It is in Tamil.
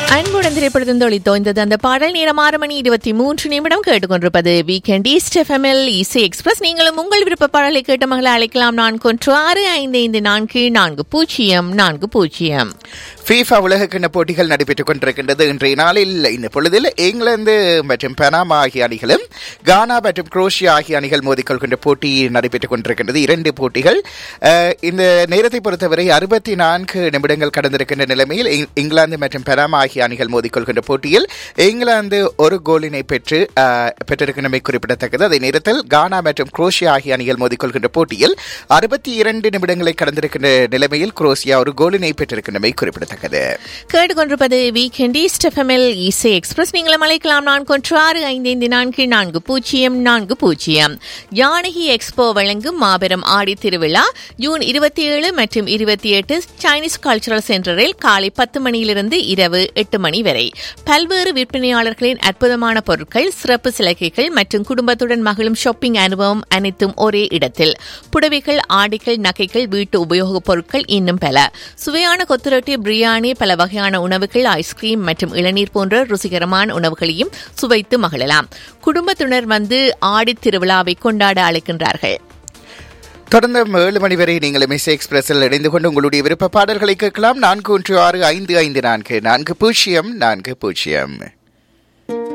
அன்புடன் திரைப்படத்தின் தொழில் தோய்ந்தது அந்த பாடல் நேரம் ஆறு மணி இருபத்தி மூன்று நிமிடம் கேட்டுக்கொண்டிருப்பது வீக்கெண்ட் ஈஸ்ட் எஃப்எம்எல் இசை எக்ஸ்பிரஸ் நீங்களும் உங்கள் விருப்ப பாடலை கேட்ட மகளை அழைக்கலாம் நான்கு ஒன்று ஆறு ஐந்து ஐந்து நான்கு நான்கு பூஜ்ஜியம் நான்கு பூஜ்ஜியம் ஃபீஃபா உலகக்கிண்ண போட்டிகள் நடைபெற்றுக் கொண்டிருக்கின்றது இன்றைய நாளில் இந்த பொழுதில் இங்கிலாந்து மற்றும் பனாமா ஆகிய அணிகளும் கானா மற்றும் குரோஷியா ஆகிய அணிகள் மோதிக்கொள்கின்ற போட்டி நடைபெற்றுக் கொண்டிருக்கின்றது இரண்டு போட்டிகள் அஹ், இந்த நேரத்தை பொறுத்தவரை அறுபத்தி நான்கு நிமிடங்கள் கடந்திருக்கின்ற நிலைமையில் இங்- இங்கிலாந்து மற்றும் பனாமா ஆகிய அணிகள் மோதிக்கொள்கின்ற போட்டியில் இங்கிலாந்து ஒரு கோலினை பெற்று அஹ், பெற்றிருக்கின்றமை குறிப்பிடத்தக்கது அதே நேரத்தில் கானா மற்றும் குரோஷியா ஆகிய அணிகள் மோதிக்கொள்கின்ற போட்டியில் அறுபத்தி இரண்டு நிமிடங்களை கடந்திருக்கின்ற நிலைமையில் குரோஷியா ஒரு கோலினை பெற்றிருக்கின்றமை குறிப்பிடத்தக்கது கேட்டுக்கொண்டிருப்பது வீக்கெண்ட் ஈஸ்ட் எஃப்எம்எல் இசை எக்ஸ்பிரஸ் நீங்களும் அழைக்கலாம் நான்கு ஒன்று ஆறு ஐந்து ஐந்து நான்கு நான்கு பூஜ்ஜியம் நான்கு பூஜ்ஜியம் ஜானகி எக்ஸ்போ வழங்கும் மாபெரும் ஆடி திருவிழா ஜூன் இருபத்தி ஏழு மற்றும் இருபத்தி எட்டு சைனீஸ் கல்ச்சுரல் சென்டரில் காலை பத்து மணியிலிருந்து இரவு எட்டு மணி வரை பல்வேறு விற்பனையாளர்களின் அற்புதமான பொருட்கள் சிறப்பு சிலகைகள் மற்றும் குடும்பத்துடன் மகிழும் ஷாப்பிங் அனுபவம் அனைத்தும் ஒரே இடத்தில் புடவைகள் ஆடைகள் நகைகள் வீட்டு உபயோகப் பொருட்கள் இன்னும் பல சுவையான கொத்துரொட்டி பிரியாணி பல வகையான உணவுகள் ஐஸ்கிரீம் மற்றும் இளநீர் போன்ற ருசிகரமான உணவுகளையும் சுவைத்து மகிழலாம் குடும்பத்தினர் வந்து ஆடித் திருவிழாவை கொண்டாட அழைக்கின்றார்கள் தொடர்ந்து ஏழு மணி வரை நீங்கள் மிஸ் எக்ஸ்பிரஸில் இணைந்து கொண்டு உங்களுடைய விருப்ப பாடல்களை கேட்கலாம் நான்கு ஒன்று ஆறு ஐந்து ஐந்து நான்கு நான்கு பூஜ்ஜியம் நான்கு பூஜ்ஜியம்